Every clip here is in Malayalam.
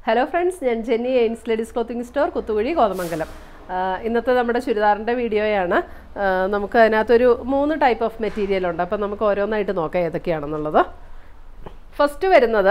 ഹലോ ഫ്രണ്ട്സ് ഞാൻ ജെന്നി എയിൻസ് ladies clothing store Kuthukuzhi Kothamangalam ആ, ഇന്നത്തെ നമ്മുടെ ചുരിദാറിൻ്റെ വീഡിയോയാണ് ആ, നമുക്ക് അതിനകത്തൊരു മൂന്ന് ടൈപ്പ് ഓഫ് മെറ്റീരിയൽ ഉണ്ട് അപ്പം നമുക്ക് ഓരോന്നായിട്ട് നോക്കാം ഏതൊക്കെയാണെന്നുള്ളത് ഫസ്റ്റ് വരുന്നത്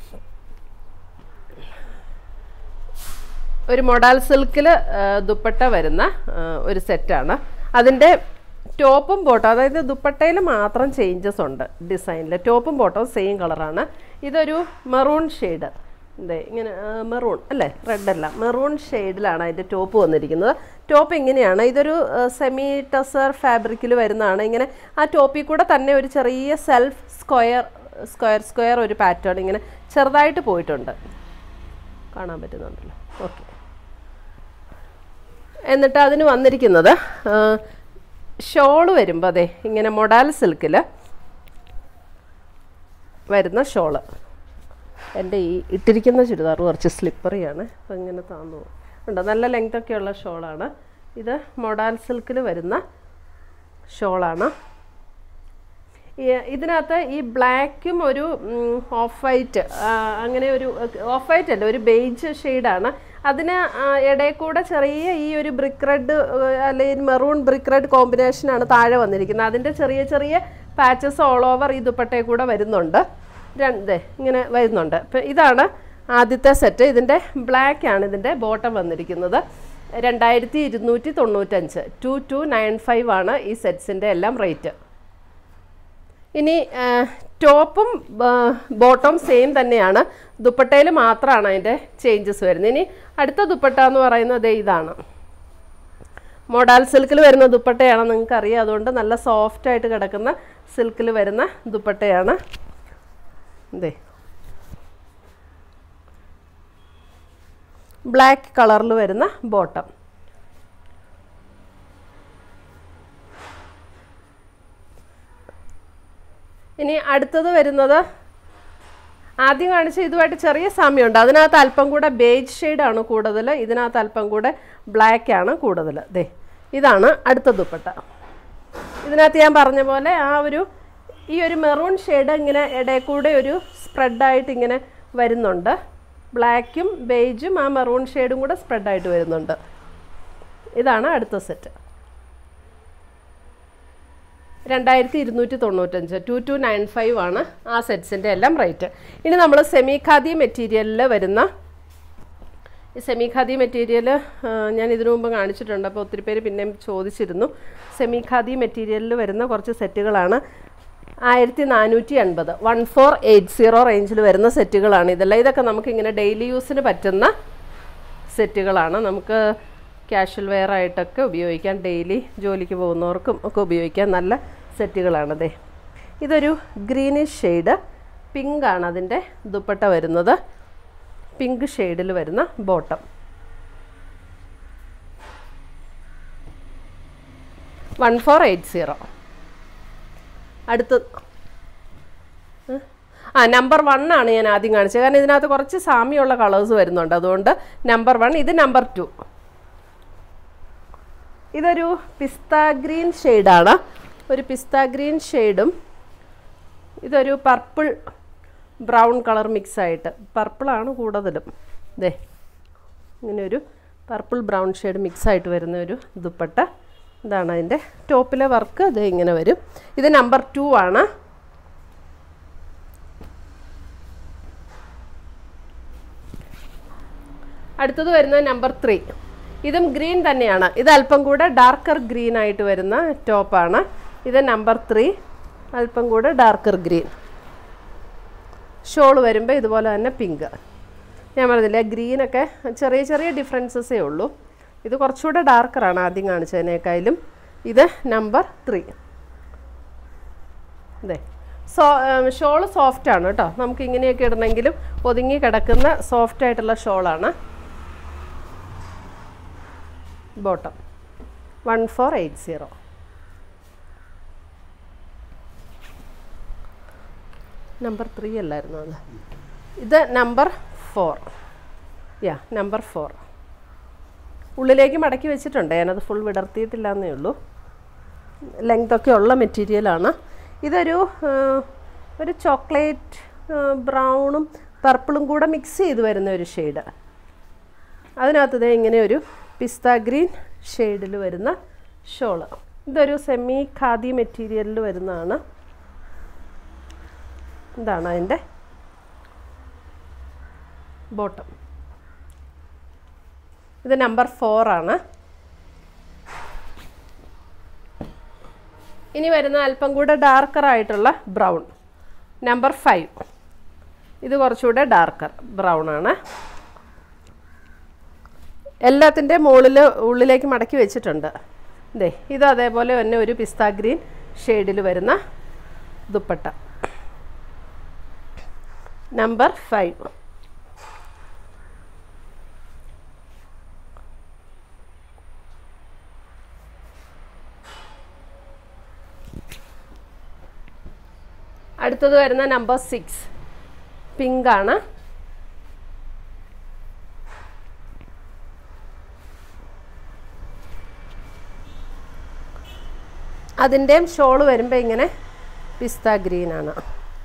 ഒരു മൊഡാൽ സിൽക്കിൽ ദുപ്പട്ട വരുന്ന ആ, ഒരു സെറ്റാണ് അതിൻ്റെ ടോപ്പും ബോട്ടം അതായത് ദുപ്പട്ടയിൽ മാത്രം ചേഞ്ചസ് ഉണ്ട് ഡിസൈനിൽ ടോപ്പും ബോട്ടവും സെയിം കളറാണ് ഇതൊരു മെറൂൺ ഷെയ്ഡ് അതെ ഇങ്ങനെ മെറൂൺ അല്ലേ റെഡ് അല്ല മെറൂൺ ഷെയ്ഡിലാണ് അതിൻ്റെ ടോപ്പ് വന്നിരിക്കുന്നത് ടോപ്പ് ഇങ്ങനെയാണ് ഇതൊരു സെമി ടസർ ഫാബ്രിക്കിൽ വരുന്നതാണ് ഇങ്ങനെ ആ ടോപ്പിൽ കൂടെ തന്നെ ഒരു ചെറിയ സെൽഫ് സ്ക്വയർ സ്ക്വയർ സ്ക്വയർ ഒരു പാറ്റേൺ ഇങ്ങനെ ചെറുതായിട്ട് പോയിട്ടുണ്ട് കാണാൻ പറ്റുന്നുണ്ടല്ലോ ഓക്കെ എന്നിട്ട് അതിന് വന്നിരിക്കുന്നത് ഷോള് വരുമ്പോൾ അതെ ഇങ്ങനെ മൊഡാൽ സിൽക്കിൽ വരുന്ന ഷോള് എൻ്റെ ഈ ഇട്ടിരിക്കുന്ന ചുരിദാർ കുറച്ച് സ്ലിപ്പറിയാണ് അപ്പം ഇങ്ങനെ താന്നു പോകും ഉണ്ട് നല്ല ലെങ്ത് ഒക്കെയുള്ള ഷോളാണ് ഇത് മൊഡാൽ സിൽക്കിൽ വരുന്ന ഷോളാണ് ഈ- ഇതിനകത്ത് ഈ ബ്ലാക്കും ഒരു ഓഫ് വൈറ്റ് അങ്ങനെ ഒരു ഓഫ് വൈറ്റ് അല്ല ഒരു ബേജ് ഷെയ്ഡാണ് അതിന് ആ, ഇടയിൽ കൂടെ ചെറിയ ഈ ഒരു ബ്രിക്ക് റെഡ് അല്ലെങ്കിൽ മെറൂൺ ബ്രിക്ക് റെഡ് കോമ്പിനേഷനാണ് താഴെ വന്നിരിക്കുന്നത് അതിൻ്റെ ചെറിയ ചെറിയ പാച്ചസ് ഓൾ ഓവർ ഈ ദുപ്പട്ടയിൽ കൂടെ വരുന്നുണ്ട് രണ്ട് ഇങ്ങനെ വരുന്നുണ്ട് ഇപ്പം ഇതാണ് ആദ്യത്തെ സെറ്റ് ഇതിൻ്റെ ബ്ലാക്ക് ആണ് ഇതിൻ്റെ ബോട്ടം വന്നിരിക്കുന്നത് രണ്ടായിരത്തി ഇരുന്നൂറ്റി തൊണ്ണൂറ്റഞ്ച് ടു ടു നയൻ ഫൈവ് ആണ് ഈ സെറ്റ്സിൻ്റെ എല്ലാം റേറ്റ് ഇനി ആ, ടോപ്പും ബോട്ടവും സെയിം തന്നെയാണ് ദുപ്പട്ടയിൽ മാത്രമാണ് അതിൻ്റെ ചേഞ്ചസ് വരുന്നത് ഇനി അടുത്ത ദുപ്പട്ട എന്ന് പറയുന്നത് ദേ ഇതാണ് മോഡാൽ സിൽക്കിൽ വരുന്ന ദുപ്പട്ടയാണ് നിങ്ങൾക്ക് അറിയാം അതുകൊണ്ട് നല്ല സോഫ്റ്റ് ആയിട്ട് കിടക്കുന്ന സിൽക്കിൽ വരുന്ന ദുപ്പട്ടയാണ് ഇതേ ബ്ലാക്ക് കളറിൽ വരുന്ന ബോട്ടം ഇനി അടുത്തത് വരുന്നത് ആദ്യം കാണിച്ച ഇതുമായിട്ട് ചെറിയ സാമ്യമുണ്ട് അതിനകത്ത് അല്പം കൂടെ ബേജ് ഷെയ്ഡാണ് കൂടുതൽ ഇതിനകത്ത് അല്പം കൂടെ ബ്ലാക്ക് ആണ് കൂടുതൽ ദേ ഇതാണ് അടുത്ത ദുപ്പട്ട ഇതിനകത്ത് ഞാൻ പറഞ്ഞ പോലെ ആ ഒരു ഈ ഒരു മെറൂൺ ഷെയ്ഡ് ഇങ്ങനെ ഇടയിൽ കൂടെ ഒരു സ്പ്രെഡായിട്ട് ഇങ്ങനെ വരുന്നുണ്ട് ബ്ലാക്കും ബേജും ആ മെറൂൺ ഷെയ്ഡും കൂടെ സ്പ്രെഡായിട്ട് വരുന്നുണ്ട് ഇതാണ് അടുത്ത സെറ്റ് രണ്ടായിരത്തി ഇരുന്നൂറ്റി തൊണ്ണൂറ്റഞ്ച് ടു ടു നയൻ ഫൈവ് ആണ് ആ സെറ്റ്സിൻ്റെ എല്ലാം റേറ്റ് ഇനി നമ്മൾ സെമി ഖാദി മെറ്റീരിയലിൽ വരുന്ന ഈ സെമി ഖാദി മെറ്റീരിയൽ ഞാൻ ഇതിനു മുമ്പ് കാണിച്ചിട്ടുണ്ട് അപ്പോൾ ഒത്തിരി പേര് പിന്നെയും ചോദിച്ചിരുന്നു സെമി ഖാദി മെറ്റീരിയലിൽ വരുന്ന കുറച്ച് സെറ്റുകളാണ് ആയിരത്തി നാനൂറ്റി എൺപത് വൺ ഫോർ എയ്റ്റ് സീറോ റേഞ്ചിൽ വരുന്ന സെറ്റുകളാണ് ഇതെല്ലാം ഇതൊക്കെ നമുക്കിങ്ങനെ ഡെയിലി യൂസിന് പറ്റുന്ന സെറ്റുകളാണ് നമുക്ക് ക്യാഷ്വൽ വെയർ ആയിട്ടൊക്കെ ഉപയോഗിക്കാൻ ഡെയിലി ജോലിക്ക് പോകുന്നവർക്കും ഒക്കെ ഉപയോഗിക്കാൻ നല്ല സെറ്റുകളാണതേ ഇതൊരു ഗ്രീനിഷ് ഷെയ്ഡ് പിങ്ക് ആണ് അതിൻ്റെ ദുപ്പട്ട വരുന്നത് പിങ്ക് ഷെയ്ഡിൽ വരുന്ന bottom one four eight zero അടുത്ത് ഏ? ആ നമ്പർ വൺ ആണ് ഞാൻ ആദ്യം കാണിച്ചത് കാരണം ഇതിനകത്ത് കുറച്ച് സാമ്യമുള്ള കളേഴ്സ് വരുന്നുണ്ട് അതുകൊണ്ട് നമ്പർ വൺ ഇത് നമ്പർ ടു ഇതൊരു പിസ്ത ഗ്രീൻ ഷെയ്ഡാണ് ഒരു പിസ്ത ഗ്രീൻ ഷെയ്ഡും ഇതൊരു പർപ്പിൾ ബ്രൗൺ കളർ മിക്സ് ആയിട്ട് പർപ്പിളാണ് കൂടുതലും ദേ ഇങ്ങനെ ഒരു പർപ്പിൾ ബ്രൗൺ ഷെയ്ഡ് മിക്സ് ആയിട്ട് വരുന്ന ഒരു ദുപ്പട്ട ഇതാണ് അതിൻ്റെ ടോപ്പിലെ വർക്ക് ഇത് ഇങ്ങനെ വരും ഇത് നമ്പർ ടു ആണ് അടുത്തത് വരുന്നത് നമ്പർ ത്രീ ഇതും ഗ്രീൻ തന്നെയാണ് ഇത് അല്പം കൂടെ ഡാർക്കർ ഗ്രീൻ ആയിട്ട് വരുന്ന ടോപ്പാണ് ഇത് നമ്പർ ത്രീ അല്പം കൂടെ ഡാർക്കർ ഗ്രീൻ ഷോൾ വരുമ്പോൾ ഇതുപോലെ തന്നെ പിങ്ക് ഞാൻ പറഞ്ഞില്ലേ ഗ്രീനൊക്കെ ചെറിയ ചെറിയ ഡിഫറൻസസേ ഉള്ളൂ ഇത് കുറച്ചുകൂടെ ഡാർക്കറാണ് ആദ്യം കാണിച്ചതിനേക്കാളും ഇത് നമ്പർ ത്രീ അതെ സോ ഷോള് സോഫ്റ്റ് ആണ് കേട്ടോ നമുക്ക് ഇങ്ങനെയൊക്കെ ഇടണമെങ്കിലും ഒതുങ്ങി കിടക്കുന്ന സോഫ്റ്റ് ആയിട്ടുള്ള ഷോളാണ് bottom one four eight zero number three അല്ലായിരുന്നു അത് ഇത് number four yeah number four ഉള്ളിലേക്ക് മടക്കി വെച്ചിട്ടുണ്ട് ഞാനത് ഫുൾ വിടർത്തിയിട്ടില്ല എന്നേ ഉള്ളൂ ലെങ്ത് ഒക്കെ ഉള്ള മെറ്റീരിയലാണ് ഇതൊരു ആ, ഒരു ചോക്ലേറ്റ് ബ്രൗണും പർപ്പിളും കൂടെ മിക്സ് ചെയ്ത് വരുന്ന ഒരു ഷെയ്ഡ് അതിനകത്ത് ദേ ഇങ്ങനെ ഒരു പിസ്ത ഗ്രീൻ ഷെയ്ഡിൽ വരുന്ന ഷോള് ഇതൊരു സെമി ഖാദി മെറ്റീരിയലിൽ വരുന്നതാണ് ഇതാണ് അതിൻ്റെ ബോട്ടം ഇത് നമ്പർ ഫോറാണ് ഇനി വരുന്ന അല്പം കൂടെ ഡാർക്കർ ആയിട്ടുള്ള ബ്രൗൺ നമ്പർ ഫൈവ് ഇത് കുറച്ചുകൂടെ ഡാർക്കർ ബ്രൗൺ ആണ് എല്ലാത്തിൻ്റെ മുകളിൽ ഉള്ളിലേക്ക് മടക്കി വെച്ചിട്ടുണ്ട് ദേ ഇത് അതേപോലെ തന്നെ ഒരു പിസ്ത ഗ്രീൻ ഷെയ്ഡിൽ വരുന്ന ദുപ്പട്ട നമ്പർ ഫൈവ് അടുത്തത് വരുന്ന നമ്പർ സിക്സ് പിങ്ക് ആണ് അതിൻ്റെയും ഷോള് വരുമ്പോൾ ഇങ്ങനെ പിസ്ത ഗ്രീൻ ആണ്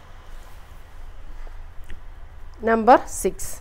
number six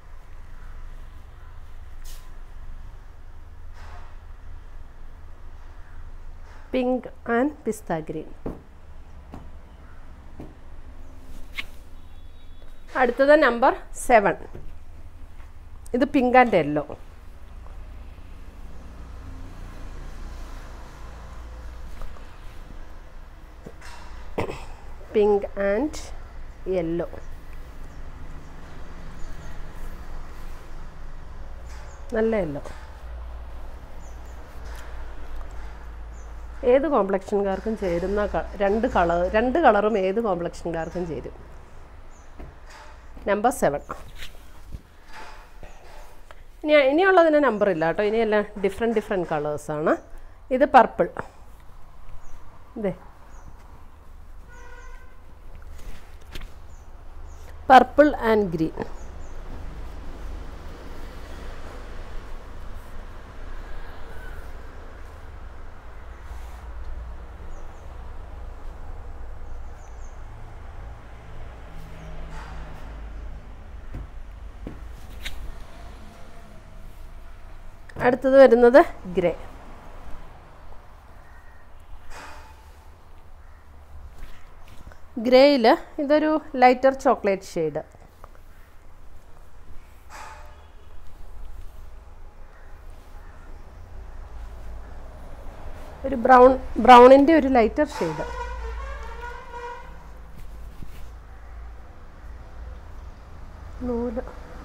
pink and pista green അടുത്തത് നമ്പർ സെവൻ ഇത് pink and yellow pink and yellow നല്ല യെല്ലോ ഏത് കോംപ്ലക്ഷൻകാർക്കും ചേരുന്ന ക- രണ്ട് കളർ രണ്ട് കളറും ഏത് കോംപ്ലക്ഷൻകാർക്കും ചേരും നമ്പർ സെവൻ ഇനി ഇനിയുള്ളതിന് നമ്പർ ഇല്ല കേട്ടോ ഇനിയെല്ലാം ഡിഫറെൻറ്റ് ഡിഫറെൻറ്റ് കളേഴ്സാണ് ഇത് പർപ്പിൾ ഇതേ പർപ്പിൾ ആൻഡ് ഗ്രീൻ അടുത്തത് വരുന്നത് ഗ്രേ ഗ്രേയിൽ ഇതൊരു ലൈറ്റർ ചോക്ലേറ്റ് ഷെയ്ഡ് ഒരു ബ്രൗൺ ബ്രൗണിൻ്റെ ഒരു ലൈറ്റർ ഷെയ്ഡ് നൂല്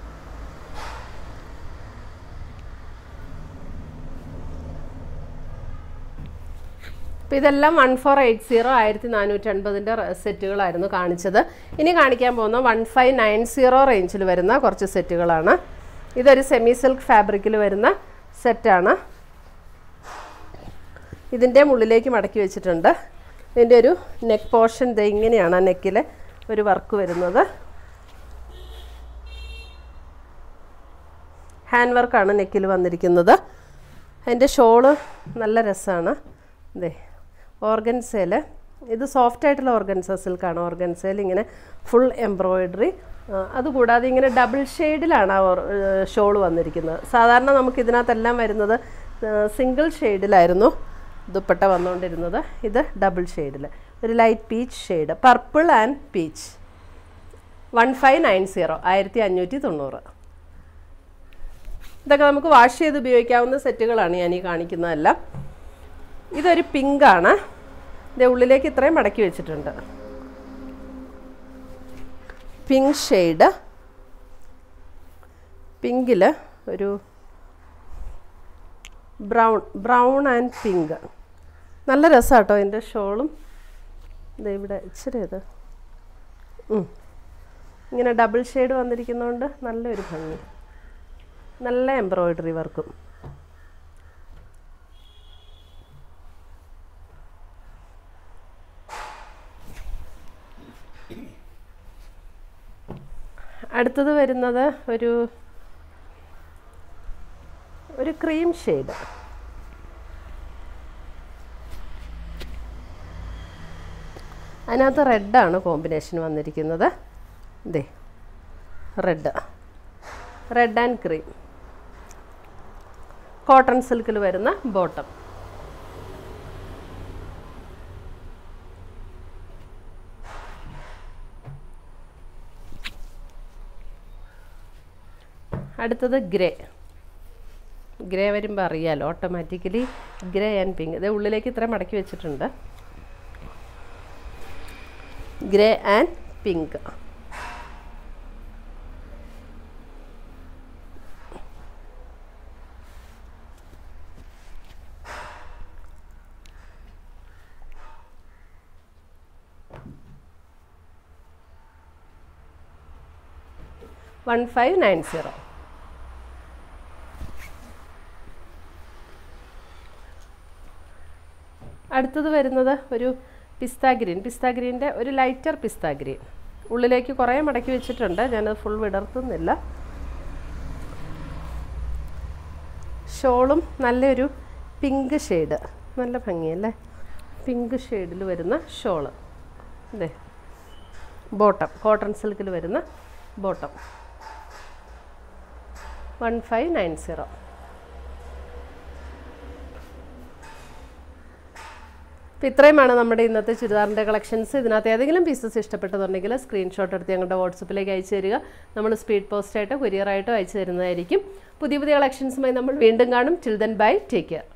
അപ്പോൾ ഇതെല്ലാം വൺ ഫോർ എയ്റ്റ് സീറോ ആയിരത്തി നാനൂറ്റി അൻപതിൻ്റെ സെറ്റുകളായിരുന്നു കാണിച്ചത് ഇനി കാണിക്കാൻ പോകുന്ന വൺ ഫൈവ് നയൻ സീറോ റേഞ്ചിൽ വരുന്ന കുറച്ച് സെറ്റുകളാണ് ഇതൊരു സെമി സിൽക്ക് ഫാബ്രിക്കിൽ വരുന്ന സെറ്റാണ് ഇതിൻ്റെ മുള്ളിലേക്ക് മടക്കി വെച്ചിട്ടുണ്ട് ഇതിൻ്റെ ഒരു നെക്ക് പോർഷൻ ഇത് ഇങ്ങനെയാണ് ആ നെക്കിൽ ഒരു വർക്ക് വരുന്നത് ഹാൻഡ് വർക്കാണ് നെക്കിൽ വന്നിരിക്കുന്നത് അതിൻ്റെ ഷോള് നല്ല രസമാണ് ഇതേ ഓർഗൻസയിൽ ഇത് സോഫ്റ്റ് ആയിട്ടുള്ള ഓർഗൻസ സിൽക്കാണ് ഓർഗൻസയിൽ ഇങ്ങനെ ഫുൾ എംബ്രോയിഡറി അതുകൂടാതെ ഇങ്ങനെ ഡബിൾ ഷെയ്ഡിലാണ് ആ ഷോൾ വന്നിരിക്കുന്നത് സാധാരണ നമുക്ക് ഇതിനകത്തെല്ലാം വരുന്നത് സിംഗിൾ ഷെയ്ഡിലായിരുന്നു ദുപ്പട്ട വന്നുകൊണ്ടിരുന്നത് ഇത് ഡബിൾ ഷെയ്ഡിൽ ഒരു light peach shade purple and peach one five nine zero ആയിരത്തി അഞ്ഞൂറ്റി തൊണ്ണൂറ് ഇതൊക്കെ നമുക്ക് വാഷ് ചെയ്ത് ഉപയോഗിക്കാവുന്ന സെറ്റുകളാണ് ഞാൻ ഈ കാണിക്കുന്നതെല്ലാം ഇതൊരു പിങ്കാണ് ഇത് ഉള്ളിലേക്ക് ഇത്രയും മടക്കി വെച്ചിട്ടുണ്ട് പിങ്ക് ഷെയ്ഡ് പിങ്കിൽ ഒരു ബ്രൗൺ ബ്രൗൺ ആൻഡ് പിങ്ക് നല്ല രസമാട്ടോ എൻ്റെ ഷോളും ഇത് ഇവിടെ ഇച്ചിരി ഇത് ഉം. ഇങ്ങനെ ഡബിൾ ഷെയ്ഡ് വന്നിരിക്കുന്നതുകൊണ്ട് നല്ലൊരു ഭംഗി നല്ല എംബ്രോയിഡറി വർക്കും അടുത്തത് വരുന്നത് ഒരു ഒരു ക്രീം ഷെയ്ഡ് അതിനകത്ത് റെഡാണ് കോമ്പിനേഷൻ വന്നിരിക്കുന്നത് ഇതേ red red and cream cotton സിൽക്കിൽ വരുന്ന ബോട്ടം അടുത്തത് ഗ്രേ ഗ്രേ വരുമ്പോൾ അറിയാലോ ഓട്ടോമാറ്റിക്കലി ഗ്രേ ആൻഡ് പിങ്ക് ഇത് ഉള്ളിലേക്ക് ഇത്ര മടക്കി വെച്ചിട്ടുണ്ട് grey and pink one five nine zero അടുത്തത് വരുന്നത് ഒരു പിസ്ത ഗ്രീൻ പിസ്ത ഗ്രീൻ്റെ ഒരു ലൈറ്റർ പിസ്ത ഗ്രീൻ ഉള്ളിലേക്ക് കുറേ മടക്കി വെച്ചിട്ടുണ്ട് ഞാനത് ഫുൾ വിടർത്തുന്നില്ല ഷോളും നല്ലൊരു പിങ്ക് ഷെയ്ഡ് നല്ല ഭംഗിയല്ലേ പിങ്ക് ഷെയ്ഡിൽ വരുന്ന ഷോള് അതെ ബോട്ടം കോട്ടൺ സിൽക്കിൽ വരുന്ന bottom one five nine zero അപ്പോൾ ഇത്രയുമാണ് നമ്മുടെ ഇന്നത്തെ ചുരിദാറിൻ്റെ കളക്ഷൻസ് ഇതിനകത്ത് ഏതെങ്കിലും പീസസ് ഇഷ്ടപ്പെട്ടതുണ്ടെങ്കിൽ സ്ക്രീൻഷോട്ട് എടുത്ത് ഞങ്ങളുടെ വാട്സപ്പിലേക്ക് അയച്ചു തരിക നമ്മൾ സ്പീഡ് പോസ്റ്റായിട്ടോ കൊറിയറായിട്ടോ അയച്ചു തരുന്നതായിരിക്കും പുതിയ പുതിയ കളക്ഷൻസുമായി നമ്മൾ വീണ്ടും കാണും ചിൽഡ്രൻ ബൈ ടേക്ക് കെയർ